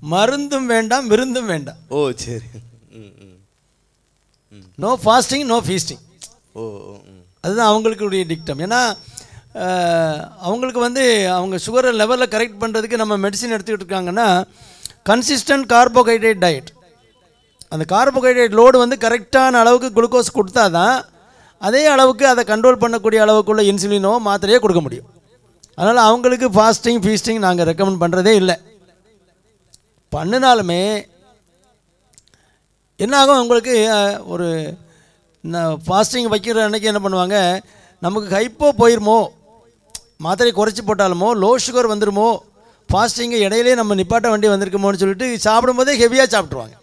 மருந்தும் வேண்டாம் விருந்தும் வேண்டாம் ஓ சரி ம் ம் நோ ஃபாஸ்டிங் நோ ஃபீஸ்டிங் ஓ ஓ, ம் அதுதான் அவங்களுக்குடைய டிக்டம் ஏன்னா அஹ், அவங்களுக்கு வந்து அவங்க சுகரை லெவலில் கரெக்ட் பண்ணுறதுக்கு நம்ம மெடிசின் எடுத்துக்கிட்டு இருக்காங்கன்னா கன்சிஸ்டன்ட் கார்போஹைட்ரேட் டயட் அந்த கார்போஹைட்ரேட் லோடு வந்து கரெக்டான அளவுக்கு குளுக்கோஸ் கொடுத்தா தான் அதே அளவுக்கு அதை கண்ட்ரோல் பண்ணக்கூடிய அளவுக்குள்ள இன்சுலினோ மாத்திரையோ கொடுக்க முடியும் அதனால் அவங்களுக்கு ஃபாஸ்டிங் ஃபீஸ்டிங் நாங்கள் ரெக்கமெண்ட் பண்ணுறதே இல்லை பண்ணினாலுமே என்ன ஆகும் உங்களுக்கு அஹ், ஒரு ஃபாஸ்டிங் வைக்கிற அன்னைக்கு என்ன பண்ணுவாங்க நமக்கு ஹைப்போ போயிருமோ மாத்திரை குறைச்சி போட்டாலுமோ லோ சுகர் வந்துருமோ ஃபாஸ்டிங்கை இடையிலே நம்ம நிப்பாட்ட வேண்டி வந்திருக்குமோன்னு சொல்லிட்டு சாப்பிடும்போதே ஹெவியாக சாப்பிட்ருவாங்க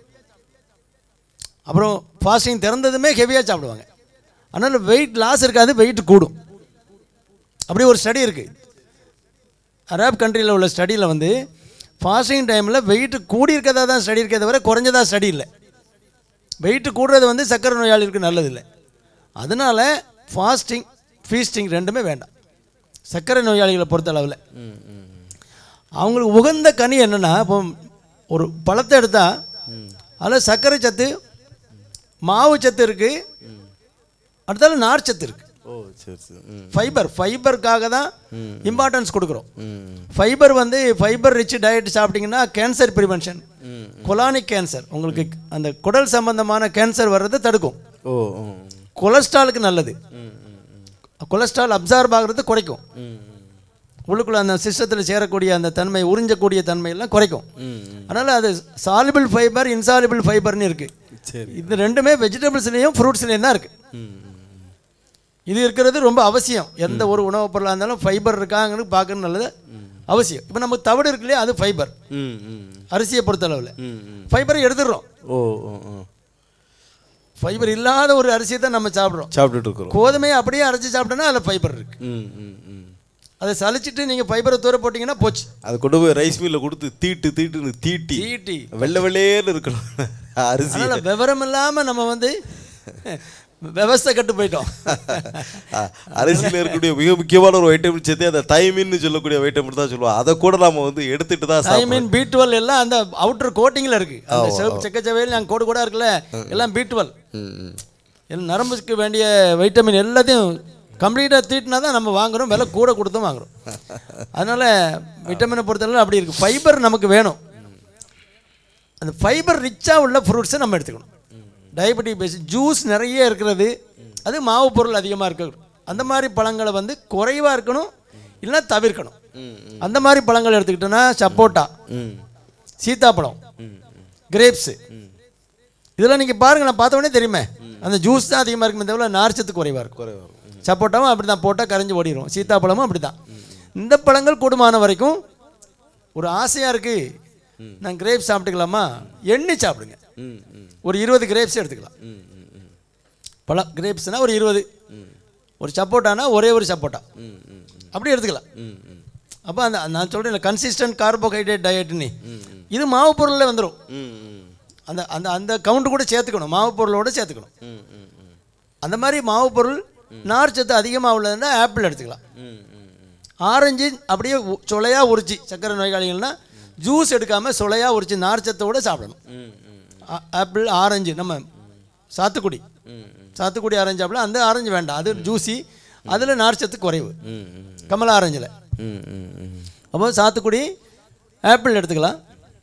அப்புறம் ஃபாஸ்டிங் திறந்ததுமே ஹெவியாக சாப்பிடுவாங்க அதனால் வெயிட் லாஸ் இருக்காது வெயிட் கூடும் அப்படி ஒரு ஸ்டடி இருக்குது அரேப் கண்ட்ரியில் உள்ள ஸ்டடியில் வந்து ஃபாஸ்டிங் டைமில் வெயிட் கூடி இருக்கதா தான் ஸ்டடி இருக்கே தவிர குறைஞ்சதா ஸ்டடி இல்லை வெயிட் கூடுறது வந்து சக்கரை நோயாளிகளுக்கு நல்லதில்லை அதனால் ஃபாஸ்டிங் ஃபீஸ்டிங் ரெண்டுமே வேண்டாம் சர்க்கரை நோயாளிகளை பொறுத்த அளவில் ம் ம் அவங்களுக்கு உகந்த கனி என்னென்னா இப்போ ஒரு பழத்தை எடுத்தால் அதில் சர்க்கரை சத்து மாவு சத்து இருக்குது அடுத்தால நார் சத்து இருக்குது ஓ சரி சரி ம் ஃபைபர் ஃபைபருக்காக தான் இம்பார்ட்டன்ஸ் கொடுக்குறோம் ம் ஃபைபர் வந்து ஃபைபர் ரிச் டயட் சாப்பிட்டீங்கன்னா கேன்சர் ப்ரிவென்ஷன் ம் கொலானிக் கேன்சர் உங்களுக்கு அந்த குடல் சம்பந்தமான கேன்சர் வர்றதை தடுக்கும் ஓ ஓ கொலஸ்ட்ராலுக்கு நல்லது ம் ம் கொலஸ்ட்ரால் அப்சார்ப் ஆகிறது குறைக்கும் ம் உள்ளுக்குள்ள அந்த சிஸ்டத்தில் சேரக்கூடிய அந்த தன்மை உறிஞ்சக்கூடிய தன்மையெல்லாம் குறைக்கும் ம் ம் அதனால் அது சாலிபிள் ஃபைபர் இன்சாலிபிள் ஃபைபர்னு இருக்குது சரி இது ரெண்டுமே வெஜிடபிள்ஸ்லேயும் ஃப்ரூட்ஸ்லேயும் தான் இருக்குது ம் ம் இது இருக்கிறது ரொம்ப அவசியம் எந்த ஒரு உணவுப் பொருளாக இருந்தாலும் ஃபைபர் இருக்காங்கன்னு பார்க்கறது நல்லது அவசியம் இப்போ நம்ம தவிடு இருக்கு இல்லையா அது ஃபைபர் ம் ம் அரிசியை பொறுத்தளவில் ம் ம் ஃபைபரை எடுத்துடுறோம் ஓ ஓ ஓ ஃபைபர் இல்லாத ஒரு அரிசியை தான் நம்ம சாப்பிட்றோம் சாப்பிட்டுட்டு இருக்கிறோம் கோதுமையை அப்படியே அரைச்சி சாப்பிட்டோன்னா அதில் ஃபைபர் இருக்குது ம் ம் ம் அதை சலிச்சிட்டு நீங்கள் ஃபைபரை தூர போட்டிங்கன்னா போச்சு அதை கொண்டு போய் ரைஸ் மில்ல கொடுத்து தீட்டு தீட்டுன்னு தீட்டி தீட்டி வெள்ளை வெள்ளையேன்னு இருக்கணும் அரிசி அதனால் விவரம் இல்லாமல் நம்ம வந்து விவசாய கட்டு போயிட்டோம் அ- அரிசியில் இருக்கக்கூடிய மிக முக்கியமான ஒரு வைட்டமின் சேர்த்து அந்த தைமின்னு சொல்லக்கூடிய வைட்டமின் தான் சொல்லுவோம் அதை கூட நம்ம வந்து எடுத்துட்டு தான் ஐ சாப்பிடணும் மீன் பி டுவெல் எல்லாம் அந்த அவுட்டர் கோட்டிங்கில் இருக்குது அந்த செவப்பு செக்கச்சவையில் நாங்கள் கோடு கூட இருக்குல்ல எல்லாம் பி டுவெல் ம், ம். எல்லாம் நரம்புக்கு வேண்டிய வைட்டமின் எல்லாத்தையும் கம்ப்ளீட்டாக தீட்டினா தான் நம்ம வாங்குறோம் விலை கூட கொடுத்தும் வாங்குறோம் அதனால் விட்டமினை பொறுத்தளவு அப்படி இருக்குது ஃபைபர் நமக்கு வேணும் அந்த ஃபைபர் ரிச்சாக உள்ள ஃப்ரூட்ஸை நம்ம எடுத்துக்கணும் டயபெட்டிக் பேஸ் ஜூஸ் நிறைய இருக்கிறது அது மாவு பொருள் அதிகமாக இருக்கணும் அந்த மாதிரி பழங்களை வந்து குறைவாக இருக்கணும் இல்லைன்னா தவிர்க்கணும் ம், அந்த மாதிரி பழங்கள் எடுத்துக்கிட்டோன்னா சப்போட்டா ம் சீத்தாப்பழம் ம் கிரேப்ஸு இதெல்லாம் நீங்கள் பாருங்க நான் பார்த்த உடனே தெரியுமே அந்த ஜூஸ் தான் அதிகமாக இருக்குமே தவிர நார்ச்சத்து குறைவாக இருக்கும் குறைவா இருக்கும். சப்போட்டாவும் அப்படி தான் போட்டால் கரைஞ்சி ஓடிடும் சீத்தாப்பழமும் அப்படி தான் இந்த பழங்கள் கூடுமான வரைக்கும் ஒரு ஆசையாக இருக்குது நான் கிரேப்ஸ் சாப்பிட்டுக்கலாமா எண்ணி சாப்பிடுங்க ம் ம் ஒரு இருபது கிரேப்ஸ் எடுத்துக்கலாம் ம் ம் ம் பழம் கிரேப்ஸ்னால் ஒரு இருபது ஒரு சப்போட்டானா ஒரே ஒரு சப்போட்டா ம் ம் அப்படி எடுத்துக்கலாம் ம் ம் அப்போ அந்த நான் சொல்கிறேன் கன்சிஸ்டன்ட் கார்போஹைட்ரேட் டயட்னு இது மாவு பொருளில் வந்துடும் ம் ம் அந்த அந்த அந்த கவுண்ட் கூட சேர்த்துக்கணும் மாவு பொருளோட சேர்த்துக்கணும் ம் ம் ம் அந்த மாதிரி மாவு பொருள் நார் சத்து அதிகமாக உள்ளதுன்னா ஆப்பிள் எடுத்துக்கலாம் ம் ம் ஆரஞ்சு அப்படியே உ- சுளையா உரிச்சு சக்கரை நோயாளிகள்னா ஜூஸ் எடுக்காமல் சுளையா உரிச்சு நார் சத்தோட சாப்பிடணும் ம் ம் ஆ- ஆப்பிள் ஆரஞ்சு நம்ம சாத்துக்குடி ம் சாத்துக்குடி ஆரஞ்சு ஆப்பிள் அந்த ஆரஞ்சு வேண்டாம் அது ஜூசி அதில் நார் சத்து குறைவு ம் ம் கமலா ஆரஞ்சில் ம் ம் ம் அப்போ சாத்துக்குடி ஆப்பிள் எடுத்துக்கலாம்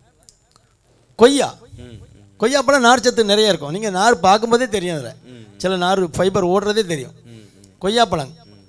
கொய்யா கொய்யாப்பழம் நார் சத்து நிறைய இருக்கும் நீங்கள் நார் பார்க்கும்போதே தெரியும் அதில் சில நார் ஃபைபர் ஓடுறதே தெரியும் கொய்யாப்பழம்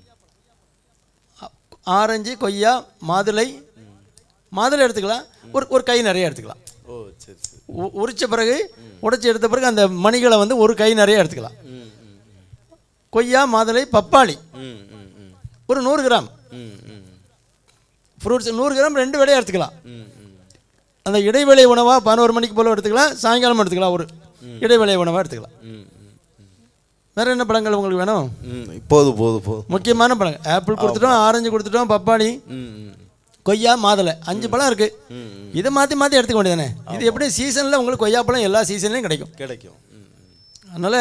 ஆ- ஆரஞ்சு கொய்யா மாதுளை மாதுளை எடுத்துக்கலாம் ஒரு ஒரு கை நிறைய எடுத்துக்கலாம் ஓ சரி சரி உ- உரிச்ச பிறகு உடைச்சி எடுத்த பிறகு அந்த மணிகளை வந்து ஒரு கை நிறைய எடுத்துக்கலாம் ம் ம் கொய்யா மாதுளை பப்பாளி ம் ம் ம் ஒரு நூறு கிராம் ம் ம் ஃப்ரூட்ஸ் நூறு கிராம் ரெண்டு வேளையும் எடுத்துக்கலாம் ம் ம் அந்த இடைவேளை உணவாக பதினோரு மணிக்கு போல எடுத்துக்கலாம் சாயங்காலம் எடுத்துக்கலாம் ஒரு இடைவேளை உணவாக எடுத்துக்கலாம் ம் வேறு என்ன பழங்கள் உங்களுக்கு வேணும் ம் போதும் போதும் போதும் முக்கியமான பழங்கள் ஆப்பிள் கொடுத்துட்டோம் ஆரஞ்சு கொடுத்துட்டோம் பப்பாளி ம் ம் கொய்யா மாதுளை அஞ்சு பழம் இருக்குது ம் ம் இதை மாற்றி மாற்றி எடுத்துக்க வேண்டியதானே இது எப்படி சீசனில் உங்களுக்கு கொய்யாப்பழம் எல்லா சீசன்லையும் கிடைக்கும் கிடைக்கும் ம் ம் அதனால்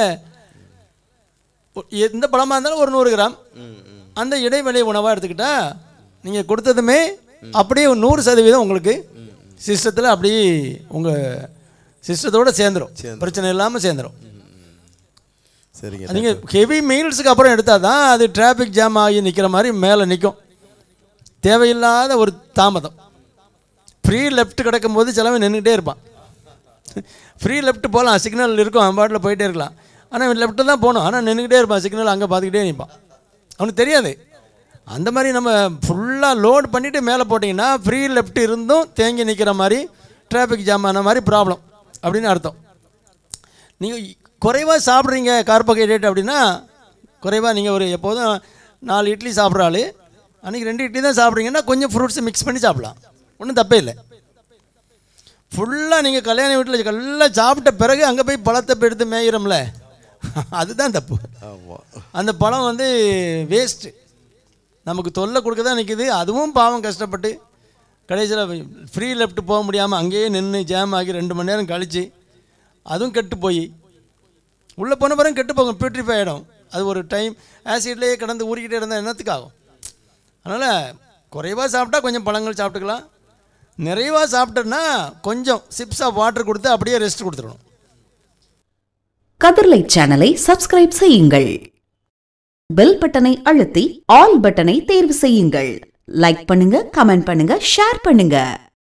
எந்த பழமாக இருந்தாலும் ஒரு நூறு கிராம் ம் ம் அந்த இடைவேளை உணவாக எடுத்துக்கிட்டா நீங்கள் கொடுத்ததுமே அப்படியே ஒரு நூறு சதவீதம் உங்களுக்கு சிஸ்டத்தில் அப்படி உங்கள் சிஸ்டத்தோட சேர்ந்துரும் பிரச்சனை இல்லாமல் சேர்ந்துரும் சரிங்க நீங்கள் ஹெவி மீல்ஸுக்கு அப்புறம் எடுத்தால் தான் அது டிராஃபிக் ஜாம் ஆகி நிற்கிற மாதிரி மேலே நிற்கும் தேவையில்லாத ஒரு தாமதம் ஃப்ரீ லெஃப்ட் கிடக்கும்போது சிலவன் நின்றுக்கிட்டே இருப்பான் ஃப்ரீ லெஃப்ட் போகலாம் சிக்னல் இருக்கும் அவன் பாட்டில் போயிட்டே இருக்கலாம் ஆனால் லெஃப்ட்டு தான் போகணும் ஆனால் நின்றுக்கிட்டே இருப்பான் சிக்னல் அங்கே பார்த்துக்கிட்டே நிற்பான் அவனுக்கு தெரியாது அந்த மாதிரி நம்ம ஃபுல்லாக லோட் பண்ணிவிட்டு மேலே போட்டிங்கன்னா ஃப்ரீ லெஃப்ட் இருந்தும் தேங்கி நிற்கிற மாதிரி டிராஃபிக் ஜாம் ஆன மாதிரி ப்ராப்ளம் அப்படின்னு அர்த்தம் நீங்கள் குறைவாக சாப்பிட்றீங்க கார்போஹைட்ரேட் அப்படின்னா குறைவாக நீங்கள் ஒரு எப்போதும் நாலு இட்லி சாப்பிட்ற ஆள் அன்றைக்கி ரெண்டு இட்லி தான் சாப்பிட்றீங்கன்னா கொஞ்சம் ஃப்ரூட்ஸை மிக்ஸ் பண்ணி சாப்பிடலாம் ஒன்றும் தப்பே இல்லை ஃபுல்லாக நீங்கள் கல்யாண வீட்டில் எல்லாம் சாப்பிட்ட பிறகு அங்கே போய் பழத்தை போய் எடுத்து மேயிறோம்ல அதுதான் தப்பு ஆமாம் அந்த பழம் வந்து வேஸ்ட்டு நமக்கு தொல்லை கொடுக்க தான் நிற்கிது அதுவும் பாவம் கஷ்டப்பட்டு கடைசியில் ஃப்ரீ லெஃப்ட் போக முடியாமல் அங்கேயே நின்று ஜாம் ஆகி ரெண்டு மணி நேரம் கழித்து அதுவும் கெட்டு போய் உள்ளே போன பிறகு கெட்டு போகும் பியூட்ரிஃபை ஆகிடும் அது ஒரு டைம் ஆசிட்லேயே கடந்து ஊறிக்கிட்டே இருந்தால் என்னத்துக்கு ஆகும் அதனால் குறைவாக சாப்பிட்டா கொஞ்சம் பழங்கள் சாப்பிட்டுக்கலாம் நிறைவாக சாப்பிட்டோன்னா கொஞ்சம் சிப்ஸ் ஆஃப் வாட்டர் கொடுத்து அப்படியே ரெஸ்ட் கொடுத்துடணும் கதிர்லை சேனலை சப்ஸ்கிரைப் செய்யுங்கள் பெல் பட்டனை அழுத்தி ஆல் பட்டனை தேர்வு செய்யுங்கள் லைக் பண்ணுங்க கமெண்ட் பண்ணுங்க ஷேர் பண்ணுங்க